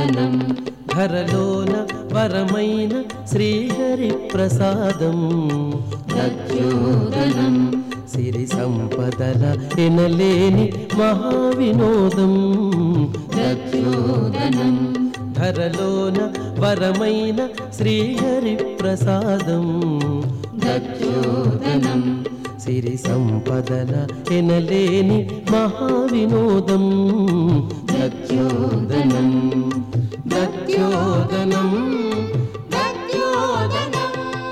ప్రచోదనం ధరలోన వరమైన శ్రీహరి ప్రసాదం ప్రచోదనం సిరి సంపదల ఎనలేని మహావినోదం ప్రచోదనం ధరలోన వరమైన శ్రీహరి ప్రసాదం ప్రచోదనం సిరి సంపదల ఎనలేని మహావినోదం ప్రచోదనం ప్రచోదనం ప్రచోదనం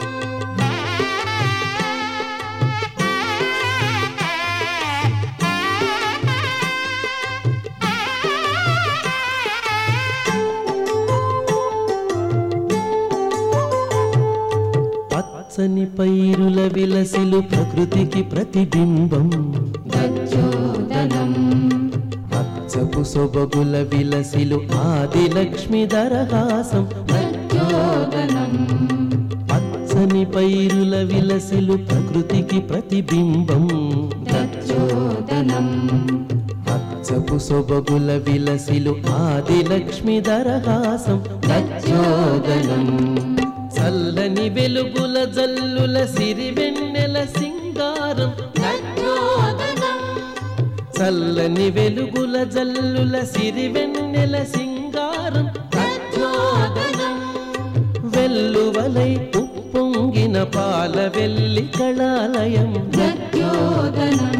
పచ్చని పైరుల విలసిలు ప్రకృతికి ప్రతిబింబం ప్రచోదనం పచ్చపు సొబగుల విలసిలు ఆది లక్ష్మి దరహాసం ప్రచోదనం పచ్చని పైరుల విలసిలు ప్రకృతికి ప్రతిబింబం ప్రచోదనం పచ్చపు సొబగుల విలసిలు ఆది లక్ష్మి దరహాసం ప్రచోదనం చల్లని వెలుగుల జల్లుల సిరివెన్నెల సింగారం ప్రచోదనం చల్లని వెలుగుల జల్లుల సిరివెన్నెల సింగారం ప్రచోదనం వెల్లువలై ఉప్పొంగిన పాల వెల్లి కళాలయం ప్రచోదనం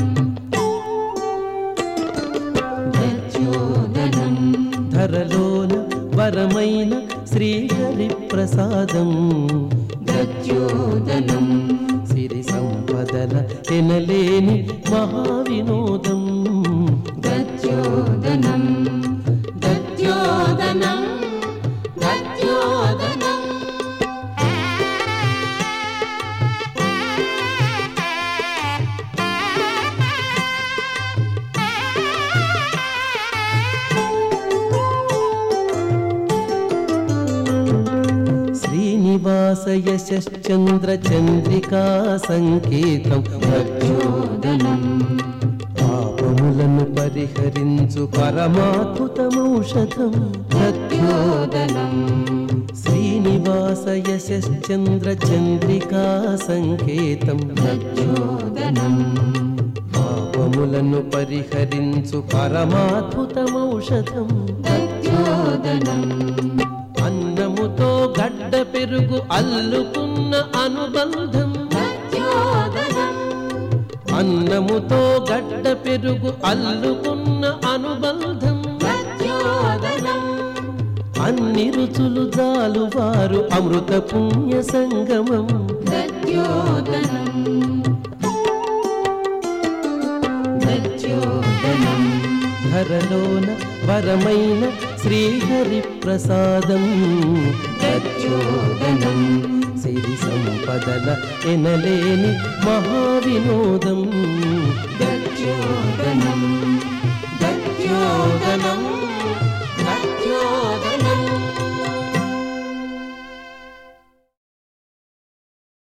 ప్రచోదనం ధరలోన వరమైన శ్రీహరి ప్రసాదం ప్రచోదనం సిరి సంపదల ఎనలేని మహావినోదం ప్రచోదనం ప్రచోదనం ప్రచోదనం శ్రీనివాస యశ్చంద్ర చంద్రికా సంకేతం ప్రచోదనం పాపములను పరిహరించు పరమాద్భుతమౌషధం ప్రచోదనం శ్రీనివాస యశ్చంద్ర చంద్రికా సంకేతం ప్రచోదనం పాపములను పరిహరించు పరమాద్భుతమౌషధం ప్రచోదనం అన్నముతో గడ్డ పెరుగు అల్లుకున్న అనుబంధం ప్రచోదనం అన్నముతో గడ్డ పెరుగు అల్లుకున్న అనుబంధం ప్రచోదనం అన్ని రుచులు జాలువారు అమృత పుణ్య సంగమం ప్రచోదనం ప్రచోదనం ధరలోన వరమైన శ్రీహరి ప్రసాదం ప్రచోదనం సిరి సంపదల ఎనలేని మహావినోదం ప్రచోదనం ప్రచోదనం